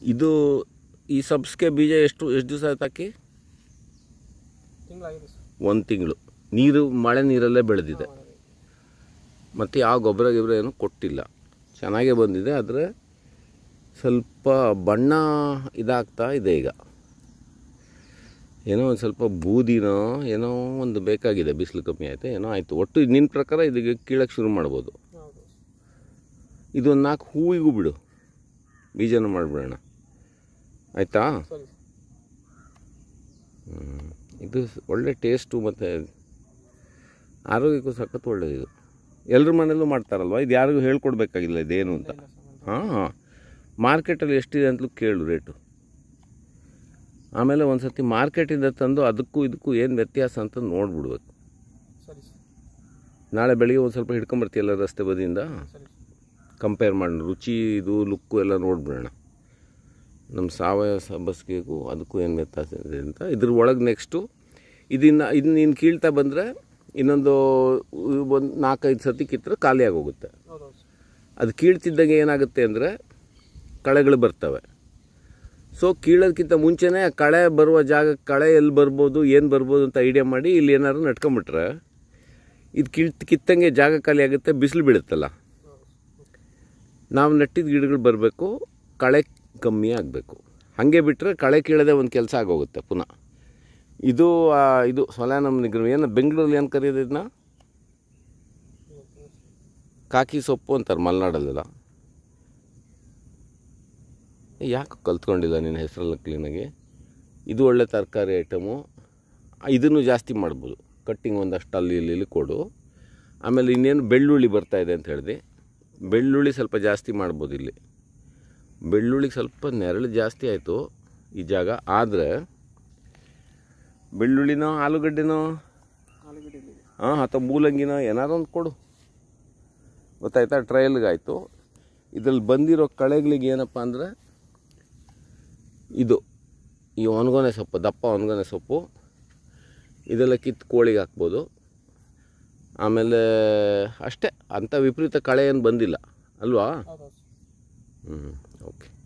ಇದು ಈ ಸಬ್ಸ್ಗೆ ಬೀಜ ಎಷ್ಟು ಎಷ್ಟು ದಿವಸ ಆಯ್ತು ಹಾಕಿ ತಿಂಗಳಾಗಿದೆ ಸರ್ ಒಂದು ತಿಂಗಳು ನೀರು ಮಳೆ ನೀರಲ್ಲೇ ಬೆಳೆದಿದೆ ಮತ್ತು ಯಾವ ಗೊಬ್ಬರ ಗಿಬ್ಬರ ಏನು ಕೊಟ್ಟಿಲ್ಲ ಚೆನ್ನಾಗೇ ಬಂದಿದೆ ಆದರೆ ಸ್ವಲ್ಪ ಬಣ್ಣ ಇದಾಗ್ತಾ ಇದೆ ಈಗ ಏನೋ ಒಂದು ಸ್ವಲ್ಪ ಬೂದಿನೋ ಏನೋ ಒಂದು ಬೇಕಾಗಿದೆ ಬಿಸಿಲು ಕಮ್ಮಿ ಆಯಿತು ಏನೋ ಆಯಿತು ಒಟ್ಟು ನಿನ್ನ ಪ್ರಕಾರ ಇದಕ್ಕೆ ಕೀಳಕ್ಕೆ ಶುರು ಮಾಡ್ಬೋದು ಹೌದು ಇದೊಂದು ನಾಲ್ಕು ಹೂವಿಗೂ ಬಿಡು ಬೀಜನ ಮಾಡಿಬಿಡೋಣ ಆಯಿತಾ ಸರಿ ಹ್ಮ್. ಇದು ಸ್- ಒಳ್ಳೆ ಟೇಸ್ಟು ಮತ್ತು ಆರೋಗ್ಯಕ್ಕೂ ಸಖತ್ ಒಳ್ಳೆಯದು ಎಲ್ಲರ ಮನೆಯಲ್ಲೂ ಮಾಡ್ತಾರಲ್ವ ಇದು ಯಾರಿಗೂ ಹೇಳ್ಕೊಡ್ಬೇಕಾಗಿಲ್ಲ ಇದೇನು ಅಂತ ಇಲ್ಲ ಸರ್ ಹಾಂ ಹಾಂ ಮಾರ್ಕೆಟಲ್ಲಿ ಎಷ್ಟಿದೆ ಅಂತಲೂ ಕೇಳು ರೇಟು ಆಮೇಲೆ ಒಂದು ಸರ್ತಿ ಮಾರ್ಕೆಟಿಂದ ತಂದು ಅದಕ್ಕೂ ಇದಕ್ಕೂ ಏನು ವ್ಯತ್ಯಾಸ ಅಂತ ನೋಡ್ಬಿಡ್ಬೇಕು ಸರಿ ಸರ್ ನಾಳೆ ಬೆಳಿಗ್ಗೆ ಒಂದು ಸ್ವಲ್ಪ ಹಿಡ್ಕೊಂಬರ್ತೀಯಲ್ಲ ರಸ್ತೆ ಬದಿಯಿಂದ ಸರಿ ಕಂಪೇರ್ ಮಾಡೋಣ ರುಚಿ ಇದು ಲುಕ್ಕು ಎಲ್ಲ ನೋಡ್ಬಿಡೋಣ ನಮ್ಮ ಸಾವಯವ ಸಬ್ಬಸ್ಗೆಗೂ ಅದಕ್ಕೂ ಏನು ವ್ಯತ್ಯಾಸ ಇದೆ ಅಂತ ಇದ್ರ ಒಳಗೆ ನೆಕ್ಸ್ಟು ಇದನ್ನು ಇದನ್ನ ನೀನು ಕೀಳ್ತಾ ಬಂದರೆ ಇನ್ನೊಂದು ಒಂದು ನಾಲ್ಕೈದು ಸತಿ ಕಿತ್ತರೆ ಖಾಲಿ ಆಗೋಗುತ್ತೆ ಹೌದು ಹೌದು ಸರ್ ಅದು ಕೀಳ್ತಿದ್ದಂಗೆ ಏನಾಗುತ್ತೆ ಅಂದರೆ ಕಳೆಗಳು ಬರ್ತವೆ ಸೊ ಕೀಳೋದಕ್ಕಿಂತ ಮುಂಚೆನೇ ಆ ಕಳೆ ಬರುವ ಜಾಗ ಕಳೆ ಎಲ್ಲಿ ಬರ್ಬೋದು ಏನು ಬರ್ಬೋದು ಅಂತ ಐಡಿಯಾ ಮಾಡಿ ಇಲ್ಲಿ ಏನಾದ್ರು ನಟ್ಕೊಂಬಿಟ್ರೆ ಇದು ಕೀಳ್ ಕಿತ್ತಂಗೆ ಜಾಗ ಖಾಲಿ ಆಗುತ್ತೆ ಬಿಸಿಲು ಬೀಳುತ್ತಲ್ಲ ನಾವು ನೆಟ್ಟಿದ ಗಿಡಗಳು ಬರಬೇಕು ಕಳೆ ಕಮ್ಮಿ ಆಗಬೇಕು ಹಾಗೆ ಬಿಟ್ಟರೆ ಕಳೆ ಕೀಳದೆ ಒಂದು ಕೆಲಸ ಆಗೋಗುತ್ತೆ ಪುನಃ ಇದು ಆ, ಇದು ಸೊಲ್ಯಾನಮ್ ನಿಗ್ರಹ ಏನು ಬೆಂಗಳೂರಲ್ಲಿ ಏನು ಕರೆಯೋದು ಇದನ್ನ ಕಾಕಿ ಸೊಪ್ಪು ಅಂತಾರೆ ಮಲೆನಾಡಲ್ಲೆಲ್ಲ ಯಾಕೆ ಕಲ್ತ್ಕೊಂಡಿಲ್ಲ ನಿನ್ನ ಹೆಸರೆಲ್ಲ ಕ್ಲೀನಾಗಿ ಇದು ಒಳ್ಳೆ ತರಕಾರಿ ಐಟಮು ಇದನ್ನು ಜಾಸ್ತಿ ಮಾಡ್ಬೋದು ಕಟ್ಟಿಂಗ್ ಒಂದಷ್ಟು ಅಲ್ಲಿ ಇಲ್ಲಿ ಇಲ್ಲಿ ಕೊಡು ಆಮೇಲೆ ಇನ್ನೇನು ಬೆಳ್ಳುಳ್ಳಿ ಬರ್ತಾ ಇದೆ ಅಂತ ಹೇಳಿದೆ ಬೆಳ್ಳುಳ್ಳಿ ಸ್ವಲ್ಪ ಜಾಸ್ತಿ ಮಾಡ್ಬೋದು ಇಲ್ಲಿ ಬೆಳ್ಳುಳ್ಳಿಗೆ ಸ್ವಲ್ಪ ನೆರಳು ಜಾಸ್ತಿ ಆಯಿತು ಈ ಜಾಗ ಆದರೆ ಬೆಳ್ಳುಳ್ಳಿನೋ ಆಲೂಗಡ್ಡೆನೋ ಆಲೂಗಡ್ಡೆ ಇದೆ ಹಾಂ ಅಥವಾ ಮೂಲಂಗಿನೋ ಏನಾರು ಒಂದು ಕೊಡು ಗೊತ್ತಾಯ್ತಾ ಟ್ರಯಲ್ಗಾಯಿತು ಇದ್ರಲ್ಲಿ ಬಂದಿರೋ ಕಳೆಗಳಿಗೆ ಏನಪ್ಪ ಅಂದರೆ ಇದು ಈ ಒಣಗೊನೆ ಸೊಪ್ಪು ದಪ್ಪ ಒಣಗೊನೆ ಸೊಪ್ಪು ಇದೆಲ್ಲ ಕಿತ್ತು ಕೋಳಿಗೆ ಹಾಕ್ಬೋದು ಆಮೇಲೆ ಅಷ್ಟೇ ಅಂಥ ವಿಪರೀತ ಕಳೆ ಏನು ಬಂದಿಲ್ಲ ಅಲ್ವಾ ಹೌದು ಹೌದು ಹ್ಞೂ ಓಕೆ